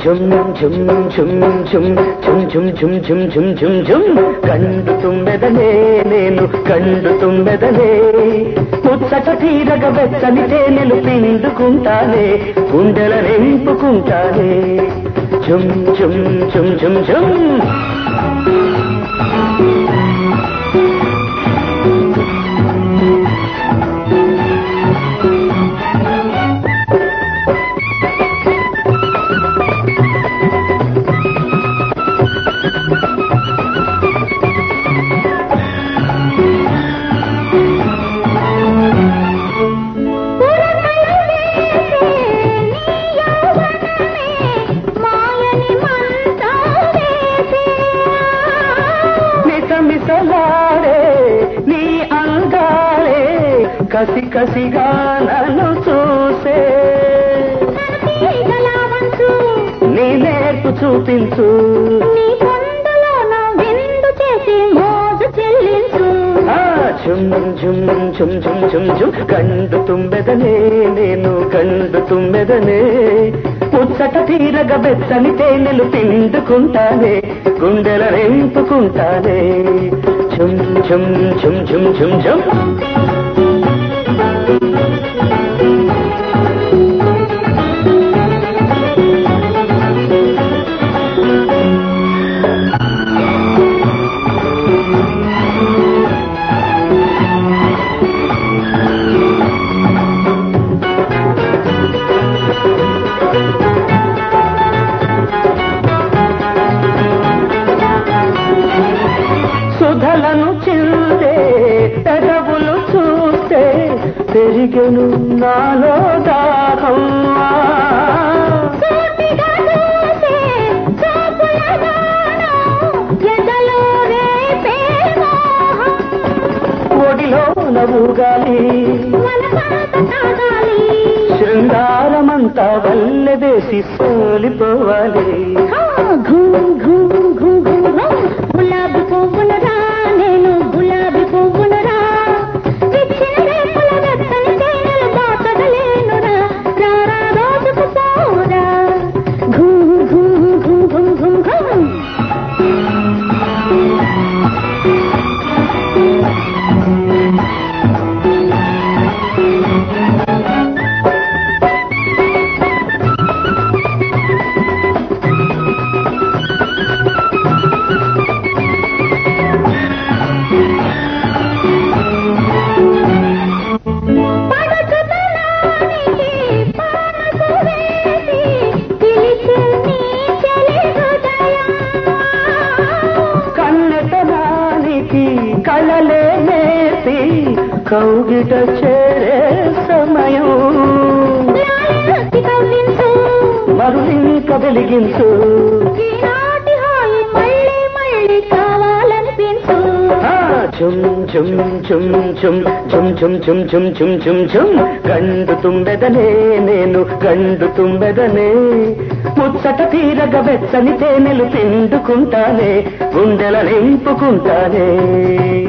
ఝుమ్ ఝుమ్ ఝుమ్ ఝుమ్ ఝుమ్ ఝుమ్ ఝుమ్ ఝుమ్ ఝుమ్ ఝుమ్ ఝుమ్ కండు తుమ్మెదనే నేను కండు తుమ్మెదనే ముచ్చట తీరగ వెచ్చని తేనెలు పిండుకుంటానే గుండెల నింపుకుంటానే ఝుమ్ ఝుమ్ ఝుమ్ ఝుమ్ ఝుమ్ మిసమిసలాడే నీ అంగాలే కసి కసిగా నన్ను చూసే నీ నేర్పు చూపించు ఆ ఝుమ్ ఝుమ్ ఝుమ్ ఝుమ్ ఝుమ్ ఝుమ్ కండు తుమ్మెదనే నేను కండు తుమ్మెదనే ముచ్చట తీరగ బెచ్చని తేనెలు పిండుకుంటానే గుండెల రెంపుకుంటానే ఝుమ్ ఝుమ్ ఝుమ్ ఝుమ్ ఝుమ్ ఝుమ్ సుధలను చిందే పెదవులు చూస్తే పెరిగెను నాలో దాహం ఒడిలో నవ్వుగాలి శృంగారమంతా వల్లెదేసి సోలిపోవాలి గులాబీ పువ్వునరా నేను గులాబీ పువ్వునరా విచ్చిన రేపుల వెచ్చని తేనెలు దాచగలేనురా రారా రోజుకు పోరా ఘుమ్ ఘుమ్ ఘుమ్ ఘుమ్ ఘుమ్ ఘుమ్ పడుచుదనానికి పానకు వేసి పిలిచే నీ చెలి హృదయం కన్నెతనానికి కళలే నేసి కౌగిట చేరే సమయం లాలినొచ్చి కవ్వించు మరులింక వెలిగించు ఈనాటి హాయి మళ్ళీ మళ్ళీ కావాలనిపించు ఆ, ఝుమ్ ఝుమ్ ఝుమ్ ఝుమ్ ఝుమ్ ఝుమ్ ఝుమ్ ఝుమ్ ఝుమ్ ఝుమ్ ఝుమ్ గండు తుమ్మెదనే నేను గండు తుమ్మెదనే ముచ్చట తీరగ వెచ్చని తేనెలు పిండుకుంటానే గుండెల నింపుకుంటానే